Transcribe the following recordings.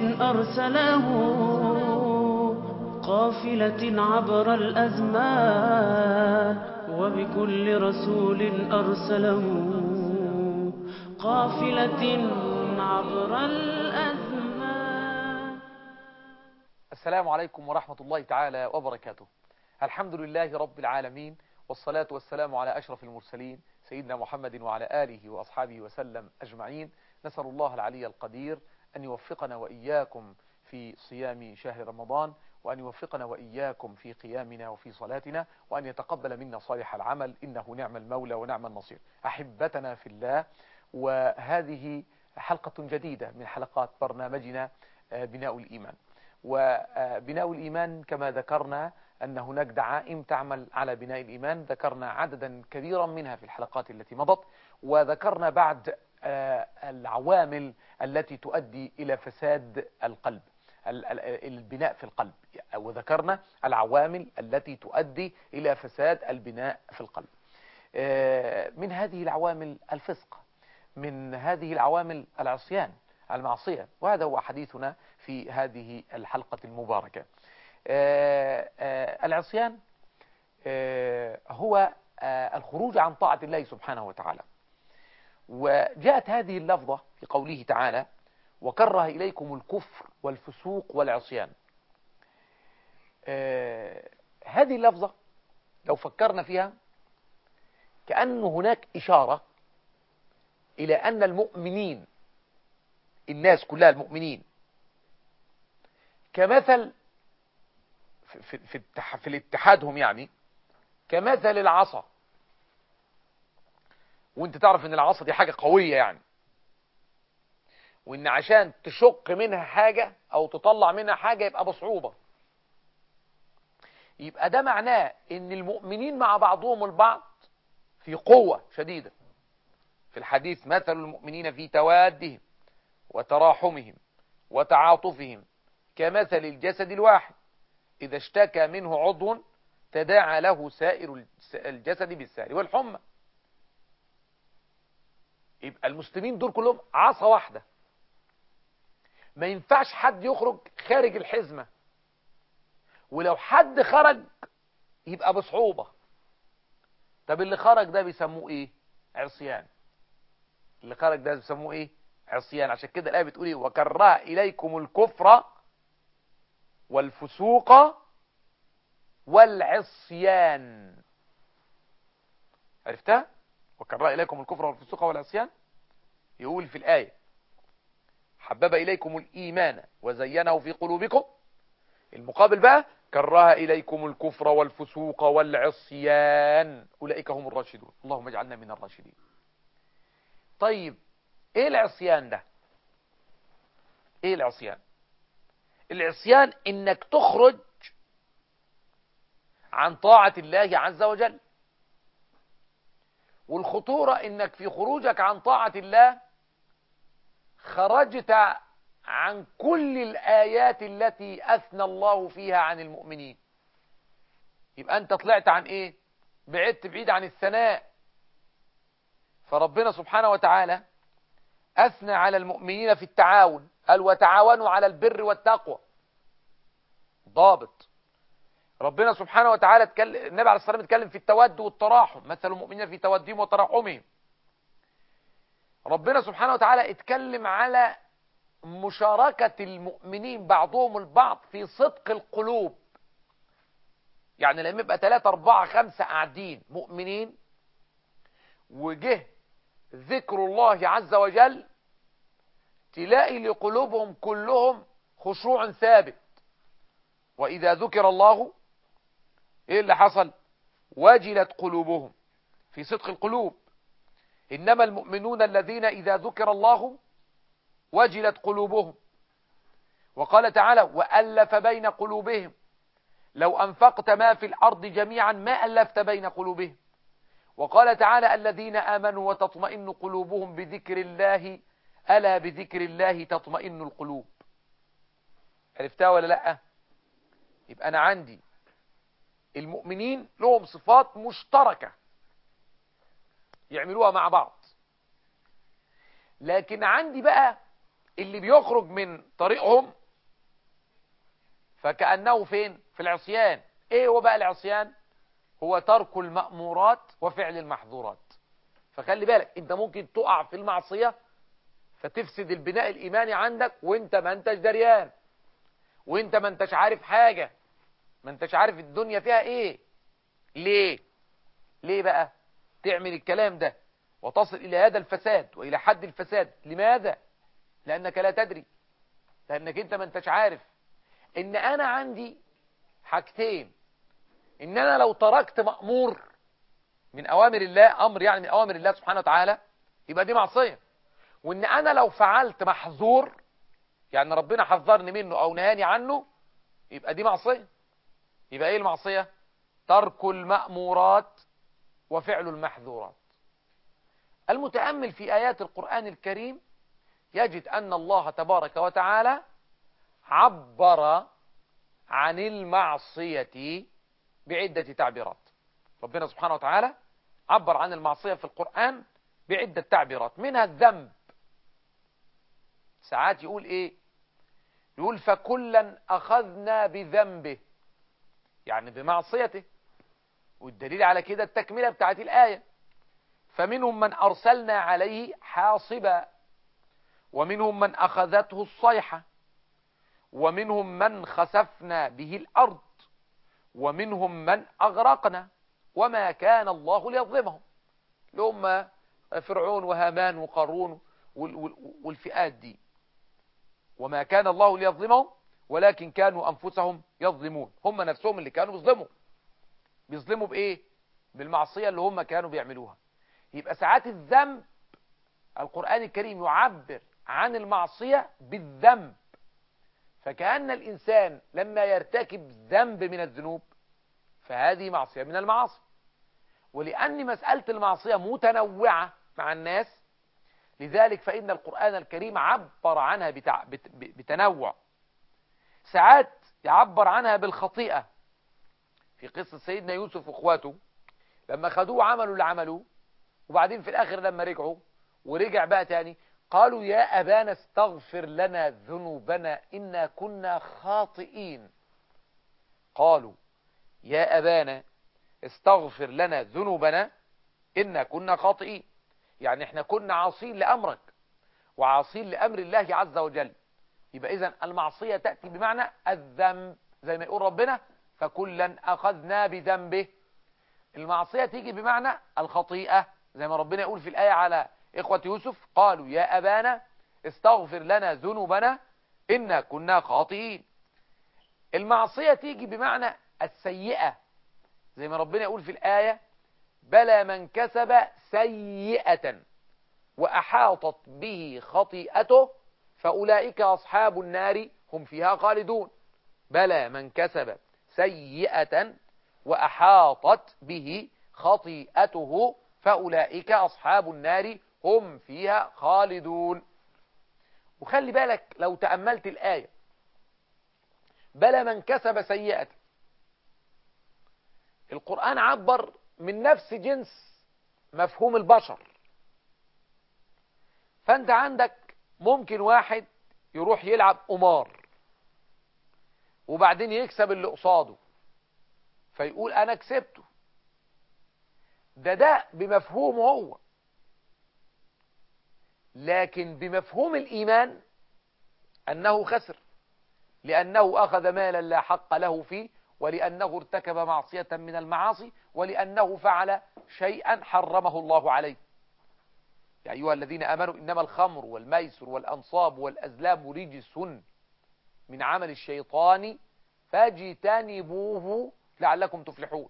أرسله قافلة عبر الأزمان وبكل رسول أرسله قافلة عبر الأزمان السلام عليكم ورحمة الله تعالى وبركاته الحمد لله رب العالمين والصلاة والسلام على أشرف المرسلين سيدنا محمد وعلى آله وأصحابه وسلم أجمعين نسأل الله العلي القدير أن يوفقنا وإياكم في صيام شهر رمضان وأن يوفقنا وإياكم في قيامنا وفي صلاتنا وأن يتقبل منا صالح العمل إنه نعم المولى ونعم النصير أحبتنا في الله وهذه حلقة جديدة من حلقات برنامجنا بناء الإيمان وبناء الإيمان كما ذكرنا أن هناك دعائم تعمل على بناء الإيمان ذكرنا عددا كبيرا منها في الحلقات التي مضت وذكرنا بعد العوامل التي تؤدي إلى فساد القلب البناء في القلب وذكرنا العوامل التي تؤدي إلى فساد البناء في القلب من هذه العوامل الفسق من هذه العوامل العصيان المعصية وهذا هو حديثنا في هذه الحلقة المباركة العصيان هو الخروج عن طاعة الله سبحانه وتعالى وجاءت هذه اللفظة في قوله تعالى وكره إليكم الكفر والفسوق والعصيان هذه اللفظة لو فكرنا فيها كأن هناك إشارة إلى أن المؤمنين الناس كلها المؤمنين كمثل في, في, في الاتحادهم يعني كمثل العصا وانت تعرف ان العصا دي حاجة قوية يعني وان عشان تشق منها حاجة او تطلع منها حاجة يبقى بصعوبة يبقى ده معناه ان المؤمنين مع بعضهم البعض في قوة شديدة في الحديث مثل المؤمنين في توادهم وتراحمهم وتعاطفهم كمثل الجسد الواحد إذا اشتكى منه عضو تداعى له سائر الجسد بالسهر والحمى يبقى المسلمين دول كلهم عصا واحدة ما ينفعش حد يخرج خارج الحزمة ولو حد خرج يبقى بصعوبة طب اللي خرج ده بيسموه ايه عصيان اللي خرج ده بيسموه ايه عصيان عشان كده الآية بتقول ايه وكره إليكم الكفر والفسوق والعصيان عرفتها وكره إليكم الكفر والفسوق والعصيان يقول في الآية حبب إليكم الإيمان وزينه في قلوبكم المقابل بقى كره إليكم الكفر والفسوق والعصيان أولئك هم الراشدون اللهم اجعلنا من الراشدين طيب ايه العصيان ده ايه العصيان العصيان انك تخرج عن طاعة الله عز وجل والخطورة انك في خروجك عن طاعة الله خرجت عن كل الآيات التي أثنى الله فيها عن المؤمنين يبقى أنت طلعت عن إيه بعدت بعيد عن الثناء فربنا سبحانه وتعالى أثنى على المؤمنين في التعاون قال وتعاونوا على البر والتقوى ضابط ربنا سبحانه وتعالى اتكلم النبي عليه الصلاة والسلام اتكلم في التود والتراحم مثل المؤمنين في تودهم وتراحمهم ربنا سبحانه وتعالى اتكلم على مشاركة المؤمنين بعضهم البعض في صدق القلوب يعني لما يبقى ثلاثة أربعة خمسة قاعدين مؤمنين وجه ذكر الله عز وجل تلاقي لقلوبهم كلهم خشوع ثابت وإذا ذكر الله إيه اللي حصل وجلت قلوبهم في صدق القلوب إنما المؤمنون الذين إذا ذكر الله وجلت قلوبهم وقال تعالى وألف بين قلوبهم لو أنفقت ما في الأرض جميعا ما ألفت بين قلوبهم وقال تعالى الذين آمنوا وتطمئن قلوبهم بذكر الله ألا بذكر الله تطمئن القلوب عرفتها ولا لأ يبقى أنا عندي المؤمنين لهم صفات مشتركة يعملوها مع بعض لكن عندي بقى اللي بيخرج من طريقهم فكأنه فين في العصيان ايه هو بقى العصيان هو ترك المأمورات وفعل المحظورات فخلي بالك انت ممكن تقع في المعصية فتفسد البناء الإيماني عندك وانت ما انتش دريان وانت ما انتش عارف حاجة ما انتش عارف الدنيا فيها ايه ليه ليه بقى تعمل الكلام ده وتصل إلى هذا الفساد وإلى حد الفساد لماذا لأنك لا تدري لأنك انت ما انتش عارف ان انا عندي حاجتين ان انا لو تركت مأمور من اوامر الله امر يعني من اوامر الله سبحانه وتعالى يبقى دي معصية وان انا لو فعلت محظور يعني ربنا حذرني منه او نهاني عنه يبقى دي معصية يبقى ايه المعصية ترك المأمورات وفعل المحظورات المتأمل في آيات القرآن الكريم يجد أن الله تبارك وتعالى عبر عن المعصية بعدة تعبيرات ربنا سبحانه وتعالى عبر عن المعصية في القرآن بعدة تعبيرات منها الذنب ساعات يقول ايه يقول فكلا أخذنا بذنبه يعني بمعصيته والدليل على كده التكملة بتاعت الآية فمنهم من أرسلنا عليه حاصبا ومنهم من أخذته الصيحة ومنهم من خسفنا به الأرض ومنهم من أغرقنا وما كان الله ليظلمهم لهم فرعون وهامان وقارون والفئات دي وما كان الله ليظلمهم ولكن كانوا أنفسهم يظلمون هم نفسهم اللي كانوا بيظلموا بيظلموا بإيه بالمعصية اللي هم كانوا بيعملوها يبقى ساعات الذنب القرآن الكريم يعبر عن المعصية بالذنب فكأن الإنسان لما يرتكب ذنب من الذنوب فهذه معصية من المعاصي ولأن مسألة المعصية متنوعة مع الناس لذلك فإن القرآن الكريم عبر عنها بتع... بت... بتنوع ساعات يعبر عنها بالخطيئة في قصة سيدنا يوسف واخواته لما خدوه عملوا اللي عملوه وبعدين في الآخر لما رجعوا ورجع بقى تاني قالوا يا أبانا استغفر لنا ذنوبنا إنا كنا خاطئين قالوا يا أبانا استغفر لنا ذنوبنا إنا كنا خاطئين يعني احنا كنا عاصين لأمرك وعاصين لأمر الله عز وجل يبقى إذن المعصية تأتي بمعنى الذنب زي ما يقول ربنا فكلا أخذنا بذنبه المعصية تيجي بمعنى الخطيئة زي ما ربنا يقول في الآية على إخوة يوسف قالوا يا أبانا استغفر لنا ذنوبنا إنا كنا خاطئين المعصية تيجي بمعنى السيئة زي ما ربنا يقول في الآية بلى من كسب سيئة وأحاطت به خطيئته فأولئك أصحاب النار هم فيها خالدون بلى من كسب سيئة وأحاطت به خطيئته فأولئك أصحاب النار هم فيها خالدون وخلي بالك لو تأملت الآية بلى من كسب سيئة القرآن عبر من نفس جنس مفهوم البشر فأنت عندك ممكن واحد يروح يلعب قمار وبعدين يكسب اللي قصاده فيقول أنا كسبته ده ده بمفهومه هو لكن بمفهوم الإيمان أنه خسر لأنه أخذ مالا لا حق له فيه ولأنه ارتكب معصية من المعاصي ولأنه فعل شيئا حرمه الله عليه يا أيها الذين أمنوا إنما الخمر والميسر والأنصاب والأزلام رجس من عمل الشيطان فاجتنبوه لعلكم تفلحون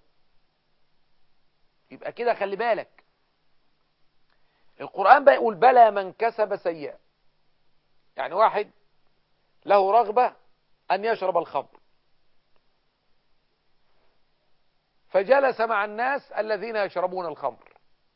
يبقى كده خلي بالك القرآن بقى يقول بلى من كسب سيئة يعني واحد له رغبة أن يشرب الخمر فجلس مع الناس الذين يشربون الخمر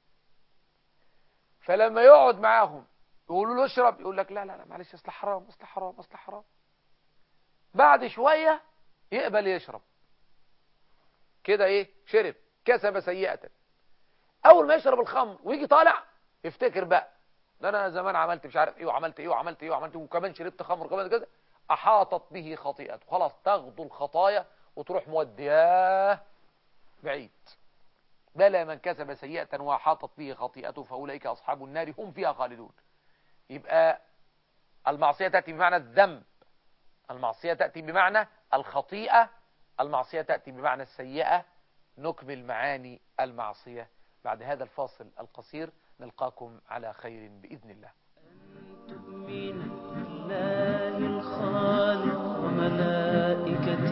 فلما يقعد معاهم يقولوا له اشرب يقول لك لا لا لا معلش اصل حرام اصل حرام اصل حرام بعد شوية يقبل يشرب كده ايه شرب كسب سيئة اول ما يشرب الخمر ويجي طالع يفتكر بقى ده انا زمان عملت مش عارف ايه وعملت ايه وعملت ايه وعملت ايه وكمان شربت خمر وكمان كذا احاطت به خطيئته خلاص تغدو الخطايا وتروح مودياه بعيد بلى من كسب سيئة وحاطت به خطيئته فأولئك أصحاب النار هم فيها خالدون يبقى المعصية تأتي بمعنى الذنب المعصية تأتي بمعنى الخطيئة المعصية تأتي بمعنى السيئة نكمل معاني المعصية بعد هذا الفاصل القصير نلقاكم على خير بإذن الله تؤمن بالله الخالق وملائكة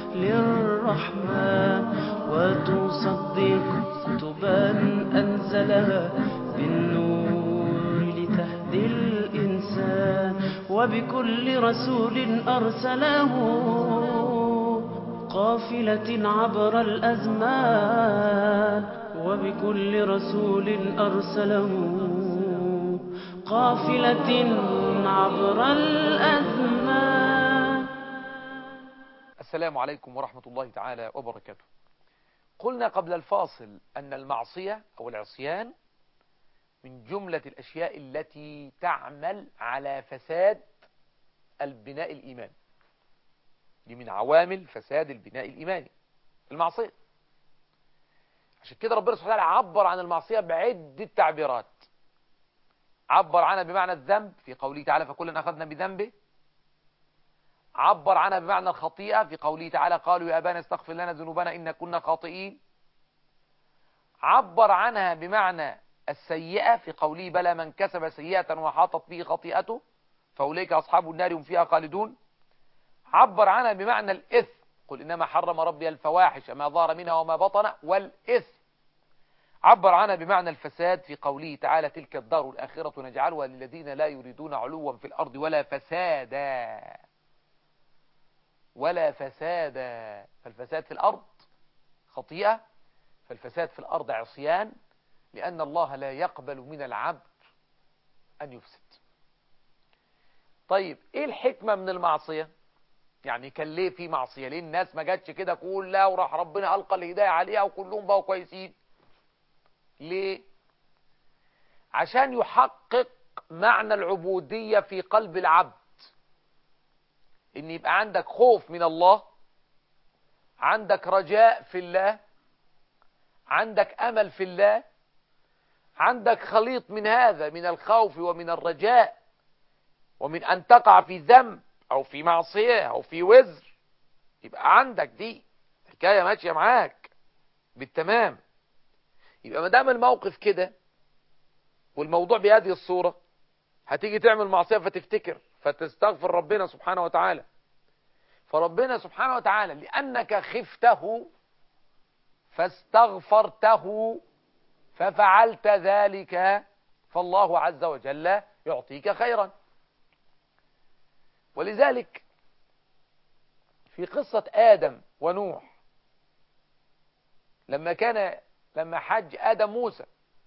للرحمن وتصدق كتبا أنزلها بالنور لتهدي الإنسان وبكل رسول أرسله قافلة عبر الأزمان وبكل رسول أرسله قافلة عبر الأزمان السلام عليكم ورحمة الله تعالى وبركاته قلنا قبل الفاصل أن المعصية أو العصيان من جملة الأشياء التي تعمل على فساد البناء الإيماني دي من عوامل فساد البناء الإيماني المعصية عشان كده ربنا سبحانه وتعالى عبر عن المعصية بعدة تعبيرات عبر عنها بمعنى الذنب في قوله تعالى فكلنا أخذنا بذنبه عبر عنها بمعنى الخطيئة في قوله تعالى قالوا يا أبانا استغفر لنا ذنوبنا إن كنا خاطئين عبر عنها بمعنى السيئة في قوله بلى من كسب سيئة وحاطت به خطيئته فأولئك أصحاب النار هم فيها خالدون عبر عنها بمعنى الإثم قل إنما حرم ربي الفواحش ما ظهر منها وما بطن والإثم عبر عنها بمعنى الفساد في قوله تعالى تلك الدار الآخرة نجعلها للذين لا يريدون علوا في الأرض ولا فسادا ولا فسادا فالفساد في الأرض خطيئة فالفساد في الأرض عصيان لأن الله لا يقبل من العبد أن يفسد طيب إيه الحكمة من المعصية يعني كان ليه في معصية ليه الناس ما جاتش كده كلها وراح ربنا ألقى الهداية عليها وكلهم بقوا كويسين ليه عشان يحقق معنى العبودية في قلب العبد ان يبقى عندك خوف من الله عندك رجاء في الله عندك امل في الله عندك خليط من هذا من الخوف ومن الرجاء ومن ان تقع في ذنب او في معصية او في وزر يبقى عندك دي حكاية ماشية معاك بالتمام يبقى ما دام الموقف كده والموضوع بهذه الصورة هتيجي تعمل معصية فتفتكر فتستغفر ربنا سبحانه وتعالى فربنا سبحانه وتعالى لأنك خفته فاستغفرته ففعلت ذلك فالله عز وجل يعطيك خيرا ولذلك في قصة آدم ونوح لما كان لما حج آدم موسى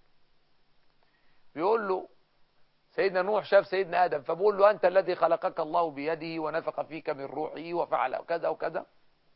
بيقول له سيدنا نوح شاف سيدنا آدم فبقول له أنت الذي خلقك الله بيده ونفخ فيك من روحه وفعل كذا وكذا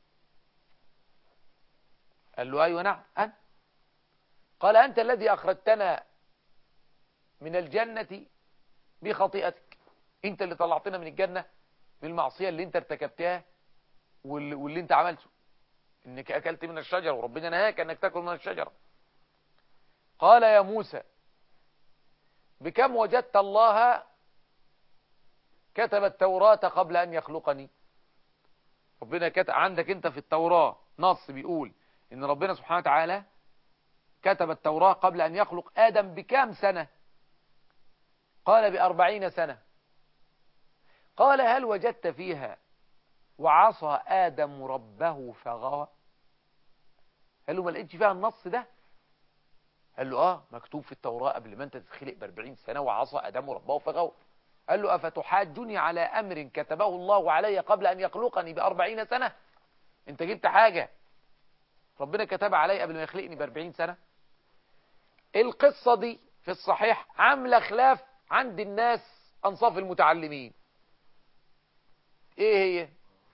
قال له أيوة نعم أنا قال أنت الذي أخرجتنا من الجنة بخطيئتك أنت اللي طلعتنا من الجنة بالمعصية اللي أنت ارتكبتها واللي, واللي أنت عملته إنك أكلت من الشجرة وربنا نهاك أنك تأكل من الشجرة قال يا موسى بكم وجدت الله كتب التوراة قبل أن يخلقني ربنا كتب عندك أنت في التوراة نص بيقول إن ربنا سبحانه وتعالى كتب التوراة قبل أن يخلق آدم بكام سنة قال بأربعين سنة قال هل وجدت فيها وعصى آدم ربه فغوى قال له ما لقيتش فيها النص ده قال له اه مكتوب في التوراة قبل ما انت تتخلق باربعين سنة وعصى آدم ربه فغوى قال له أفتحاجني على أمر كتبه الله علي قبل أن يخلقني بأربعين سنة انت جبت حاجة ربنا كتب علي قبل ما يخلقني بأربعين سنة القصة دي في الصحيح عاملة خلاف عند الناس أنصاف المتعلمين ايه هي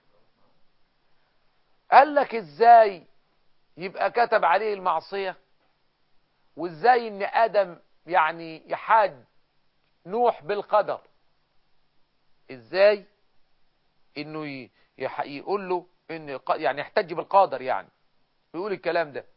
قال لك ازاي يبقى كتب عليه المعصية وازاي ان ادم يعني يحاج نوح بالقدر ازاي انه ي- يح- يقول له ان ق- يعني يحتج بالقادر يعني ويقول الكلام ده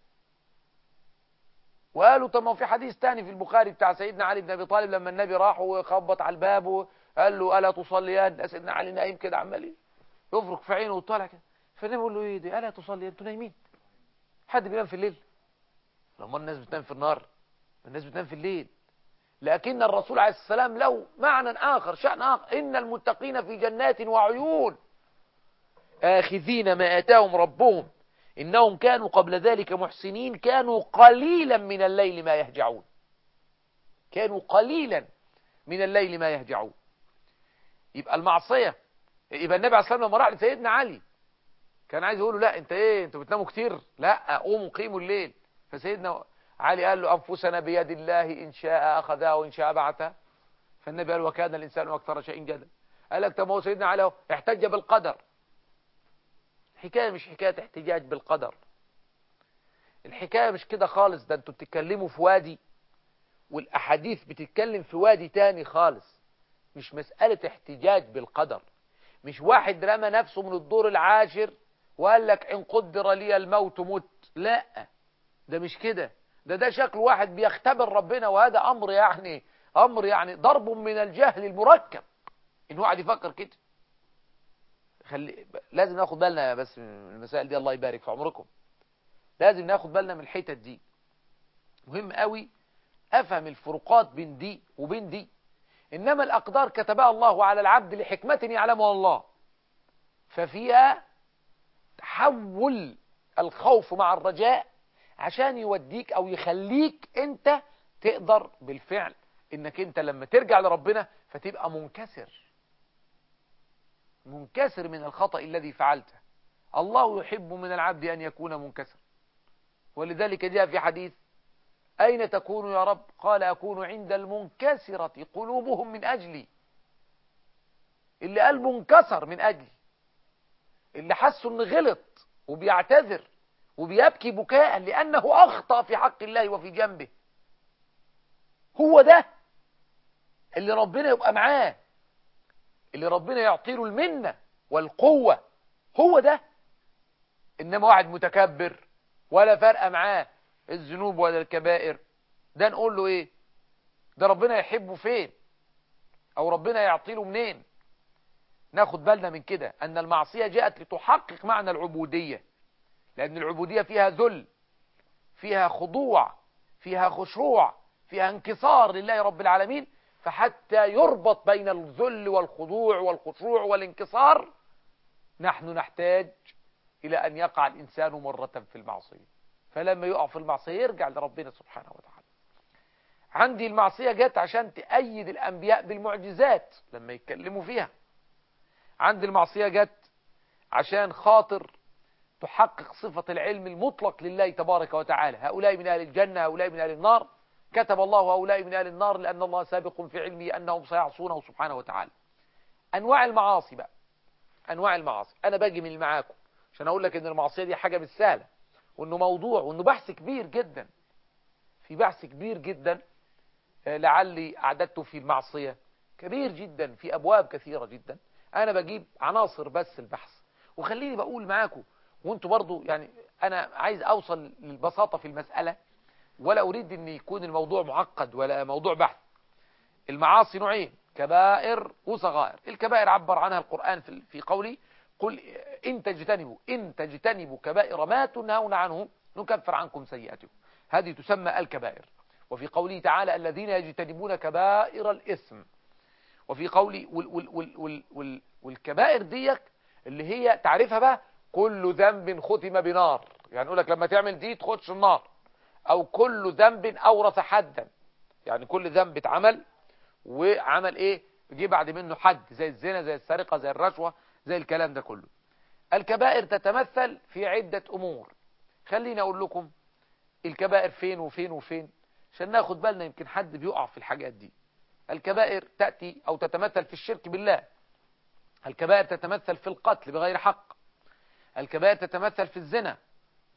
وقالوا طب ما في حديث تاني في البخاري بتاع سيدنا علي بن ابي طالب لما النبي راح وخبط على الباب وقال له الا تصليان سيدنا علي نايم كده عمال إيه؟ يفرك في عينه وطالع كده فالنبي يقول له ايه ده الا تصلي انتوا نايمين حد بينام في الليل لما الناس بتنام في النهار الناس بتنام في الليل لكن الرسول عليه السلام له معنى آخر شأن آخر إن المتقين في جنات وعيون آخذين ما آتاهم ربهم إنهم كانوا قبل ذلك محسنين كانوا قليلا من الليل ما يهجعون كانوا قليلا من الليل ما يهجعون يبقى المعصية يبقى النبي عليه الصلاة والسلام لما راح لسيدنا علي كان عايز يقول له لا انت ايه انتوا بتناموا كتير لا قوموا قيموا الليل فسيدنا علي قال له أنفسنا بيد الله إن شاء أخذها وإن شاء بعثها فالنبي قال وكان الإنسان أكثر شيء جدلا قال لك طب ما هو سيدنا علي اهو احتج بالقدر الحكاية مش حكاية احتجاج بالقدر الحكاية مش كده خالص ده انتوا بتتكلموا في وادي والأحاديث بتتكلم في وادي تاني خالص مش مسألة احتجاج بالقدر مش واحد رمى نفسه من الدور العاشر وقال لك إن قدر لي الموت مت لا ده مش كده ده ده شكل واحد بيختبر ربنا وهذا أمر يعني أمر يعني ضرب من الجهل المركب إن واحد يفكر كده خلي لازم ناخد بالنا بس من المسائل دي الله يبارك في عمركم لازم ناخد بالنا من الحتت دي مهم قوي افهم الفروقات بين دي وبين دي انما الاقدار كتبها الله على العبد لحكمة يعلمها الله ففيها تحول الخوف مع الرجاء عشان يوديك او يخليك انت تقدر بالفعل انك انت لما ترجع لربنا فتبقى منكسر منكسر من الخطأ الذي فعلته الله يحب من العبد أن يكون منكسر ولذلك جاء في حديث أين تكون يا رب قال أكون عند المنكسرة قلوبهم من أجلي اللي قلبه انكسر من أجلي اللي حسوا أنه غلط وبيعتذر وبيبكي بكاء لأنه أخطأ في حق الله وفي جنبه هو ده اللي ربنا يبقى معاه اللي ربنا يعطيله المنة والقوة هو ده إنما واحد متكبر ولا فرق معاه الذنوب ولا الكبائر ده نقول له إيه ده ربنا يحبه فين أو ربنا يعطيله منين ناخد بالنا من كده أن المعصية جاءت لتحقق معنى العبودية لأن العبودية فيها ذل فيها خضوع فيها خشوع فيها انكسار لله رب العالمين فحتى يربط بين الذل والخضوع والخشوع والانكسار نحن نحتاج إلى أن يقع الإنسان مرة في المعصية فلما يقع في المعصية يرجع لربنا سبحانه وتعالى عندي المعصية جت عشان تأيد الأنبياء بالمعجزات لما يتكلموا فيها عندي المعصية جت عشان خاطر تحقق صفة العلم المطلق لله تبارك وتعالى هؤلاء من أهل الجنة هؤلاء من أهل النار كتب الله هؤلاء من أهل النار لأن الله سابق في علمه أنهم سيعصونه سبحانه وتعالى أنواع المعاصي بقى أنواع المعاصي أنا باجي من معاكم عشان أقول لك أن المعصية دي حاجة مش سهلة وأنه موضوع وأنه بحث كبير جدا في بحث كبير جدا لعلي أعددته في المعصية كبير جدا في أبواب كثيرة جدا أنا بجيب عناصر بس البحث وخليني بقول معاكم وانتوا برضو يعني أنا عايز أوصل للبساطة في المسألة ولا أريد أن يكون الموضوع معقد ولا موضوع بحث المعاصي نوعين كبائر وصغائر الكبائر عبر عنها القرآن في قولي قل إن تجتنبوا إن تجتنبوا كبائر ما تنهون عنه نكفر عنكم سيئاتكم هذه تسمى الكبائر وفي قوله تعالى الذين يجتنبون كبائر الإثم وفي قولي وال وال وال وال وال والكبائر ديك اللي هي تعرفها بقى كل ذنب ختم بنار يعني يقول لك لما تعمل دي تخش النار او كل ذنب اورث حدا يعني كل ذنب اتعمل وعمل ايه جه بعد منه حد زي الزنا زي السرقة زي الرشوة زي الكلام ده كله الكبائر تتمثل في عدة امور خليني اقول لكم الكبائر فين وفين وفين عشان ناخد بالنا يمكن حد بيقع في الحاجات دي الكبائر تأتي او تتمثل في الشرك بالله الكبائر تتمثل في القتل بغير حق الكبائر تتمثل في الزنا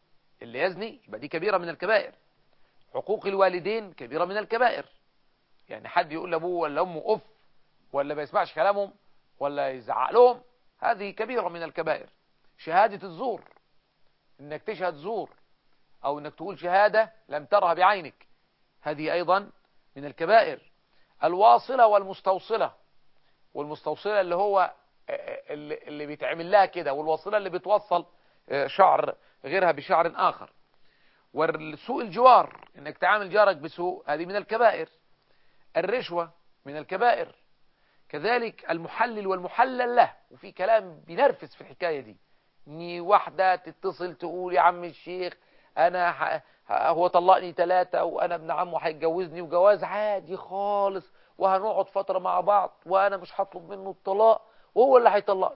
اللي يزني يبقى دي كبيرة من الكبائر حقوق الوالدين كبيرة من الكبائر يعني حد يقول لابوه ولا امه اف ولا ما يسمعش كلامهم ولا يزعق لهم هذه كبيرة من الكبائر شهادة الزور انك تشهد زور او انك تقول شهادة لم ترها بعينك هذه ايضا من الكبائر الواصلة والمستوصلة والمستوصلة اللي هو اللي اللي بيتعمل لها كده والواصلة اللي بتوصل شعر غيرها بشعر آخر وسوء الجوار انك تعامل جارك بسوء هذه من الكبائر الرشوة من الكبائر كذلك المحلل والمحلل له وفي كلام بينرفز في الحكاية دي ان واحدة تتصل تقول يا عم الشيخ انا ح... هو طلقني ثلاثة وانا ابن عمه هيتجوزني وجواز عادي خالص وهنقعد فترة مع بعض وانا مش هطلب منه الطلاق وهو اللي هيطلقني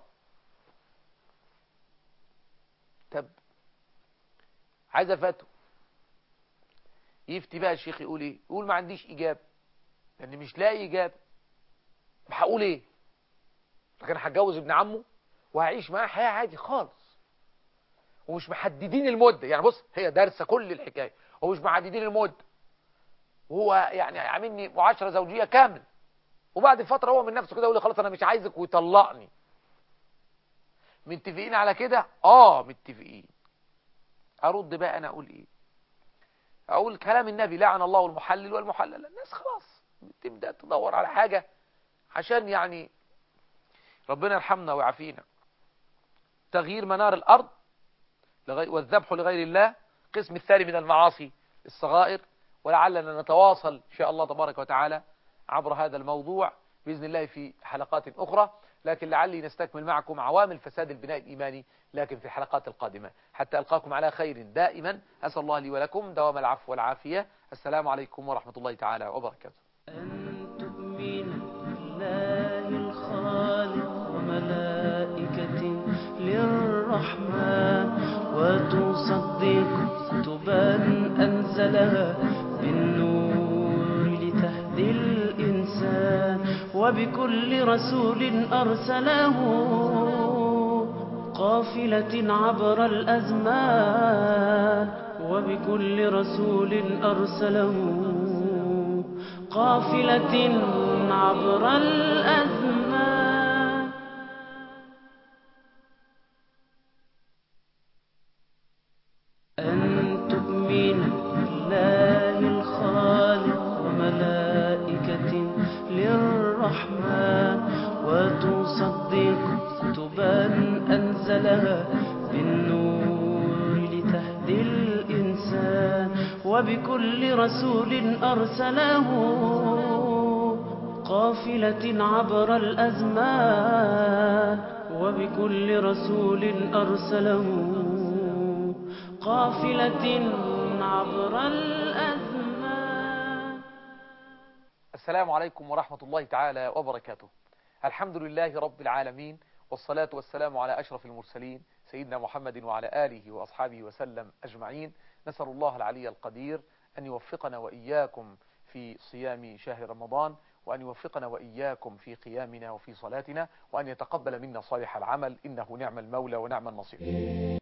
طب عايز فتوى يفتي بقى الشيخ يقول ايه يقول ما عنديش اجابه لان مش لاقي اجابه هقول ايه لكن هتجوز ابن عمه وهعيش معاه حياه عادي خالص ومش محددين المده يعني بص هي دارسه كل الحكايه هو مش محددين المده وهو يعني عاملني معاشره زوجيه كامل وبعد فتره هو من نفسه كده يقول لي خلاص انا مش عايزك ويطلقني متفقين على كده اه متفقين ارد بقى انا اقول ايه اقول كلام النبي لعن الله المحلل والمحلل الناس خلاص تبدا تدور على حاجه عشان يعني ربنا يرحمنا ويعافينا تغيير منار الارض لغي... والذبح لغير الله قسم الثاني من المعاصي الصغائر ولعلنا نتواصل ان شاء الله تبارك وتعالى عبر هذا الموضوع باذن الله في حلقات اخرى لكن لعلي نستكمل معكم عوامل فساد البناء الإيماني لكن في الحلقات القادمة حتى ألقاكم على خير دائما أسأل الله لي ولكم دوام العفو والعافية السلام عليكم ورحمة الله تعالى وبركاته أن تؤمن بالله الخالق وملائكته للرحمن وتصدق كتبا أنزلها بالنور لتهدي الإنسان وبكل رسول أرسله قافلة عبر الأزمان وبكل رسول أرسله قافلة عبر الأزمان أن تؤمن بالله الخالق وملائكته للرحمن وتصدق كتبا أنزلها بالنور لتهدي الإنسان وبكل رسول أرسله قافلة عبر الأزمان وبكل رسول أرسله قافلة عبر الأزمان السلام عليكم ورحمة الله تعالى وبركاته الحمد لله رب العالمين والصلاة والسلام على أشرف المرسلين سيدنا محمد وعلى آله وأصحابه وسلم أجمعين نسأل الله العلي القدير أن يوفقنا وإياكم في صيام شهر رمضان وأن يوفقنا وإياكم في قيامنا وفي صلاتنا وأن يتقبل منا صالح العمل إنه نعم المولى ونعم النصير